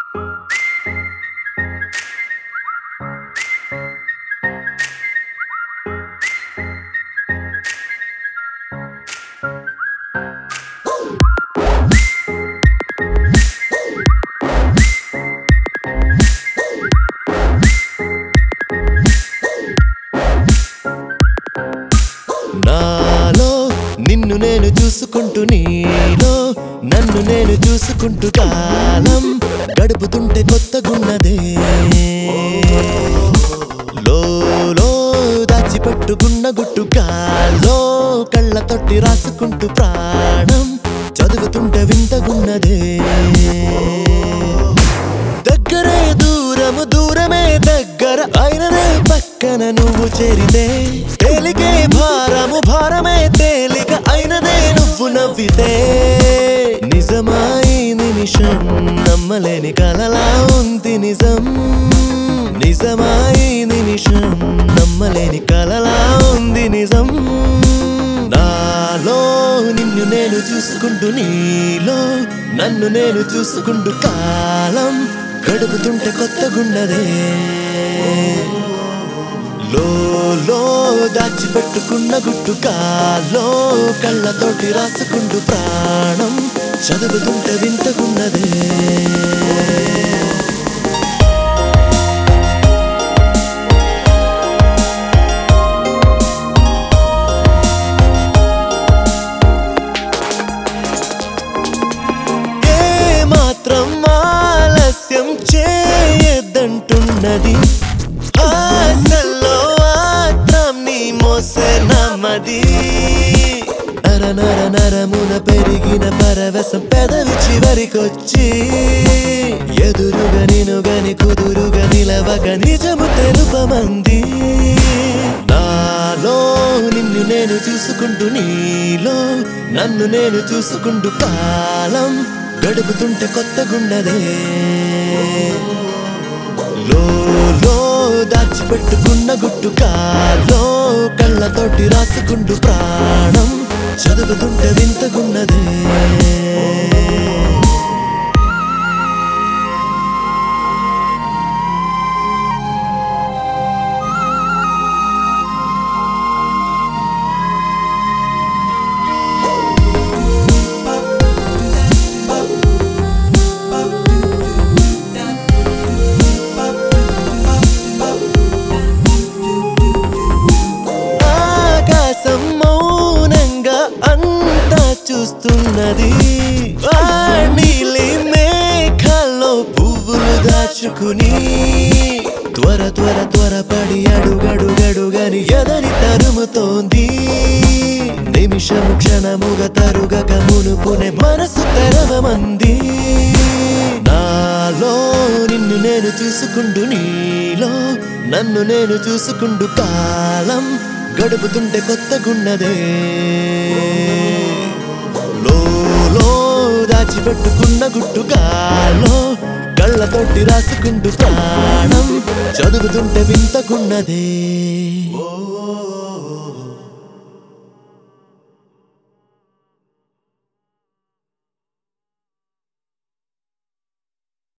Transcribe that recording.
నాలో నిన్ను నేను చూసుకుంటూ నీలో నన్ను నేను చూసుకుంటూ కాలం గడుపుతుంటే కొత్తగున్నదే లోలో దాచిపెట్టుకున్న గుట్టు కాలో కళ్ళతోటి రాసుకుంటూ ప్రాణం చదువుతుంటే వింతగున్నదే దగ్గరే దూరము దూరమే దగ్గర అయినదే పక్కన నువ్వు చేరితే తేలికే భారము భారమే తేలిక అయినదే నువ్వు నవ్వితే నిజమాయి నిమిషం నమ్మలేని కలలా ఉంది నిజం నిజమాయి నిమిషం నమ్మలేని కలలా ఉంది నిజం నాలో నిన్ను నేను చూసుకుంటూ నీలో నన్ను నేను చూసుకుంటూ కాలం గడుపుతుంటే కొత్తగున్నదే లో దాచిపెట్టుకున్న గుట్టు కాలో కళ్ళతోటి రాసుకుంటూ ప్రాణం చదువుతుంటే వింతగున్నదే ఏ మాత్రం ఆలస్యం చేయదంటున్నది ఆశల్లో ఆత్రం నీ మోసే నమ్మది నర నర నరమున పెరిగిన పరవశం పెదవి చివరికొచ్చి ఎదురుగా నినుగని కుదురుగా నిలవగా నిజము తెలుపమంది నాలో నిన్ను నేను చూసుకుంటూ నీలో నన్ను నేను చూసుకుంటూ కాలం గడుపుతుంటే కొత్తగున్నదే లో దాచిపెట్టుకున్న గుట్టు కాలో కళ్ళతోటి రాసుకుంటూ ప్రాణం చదువుతుంటే వింతగున్నదే ఆకాశం మౌనంగా అంతా చూస్తున్నది ఆ నీలి మేఘాల్లో పువ్వులు దాచుకుని త్వర త్వర త్వరపడి అడుగడుగడుగని ఎదని తరుముతోంది నిమిషము క్షణముగ తరుగక మునుపునే మనసు తెరవమంది నాలో నిన్ను నేను చూసుకుంటూ నీలో నన్ను నేను చూసుకుంటూ కాలం గడుపుతుంటే కొత్తగున్నదే లో దాచిపెట్టుకున్న గుట్టు కాలో కళ్ళతోటి రాసుకుంటూ ప్రాణం చదువుతుంటే వింతకున్నదే ఓ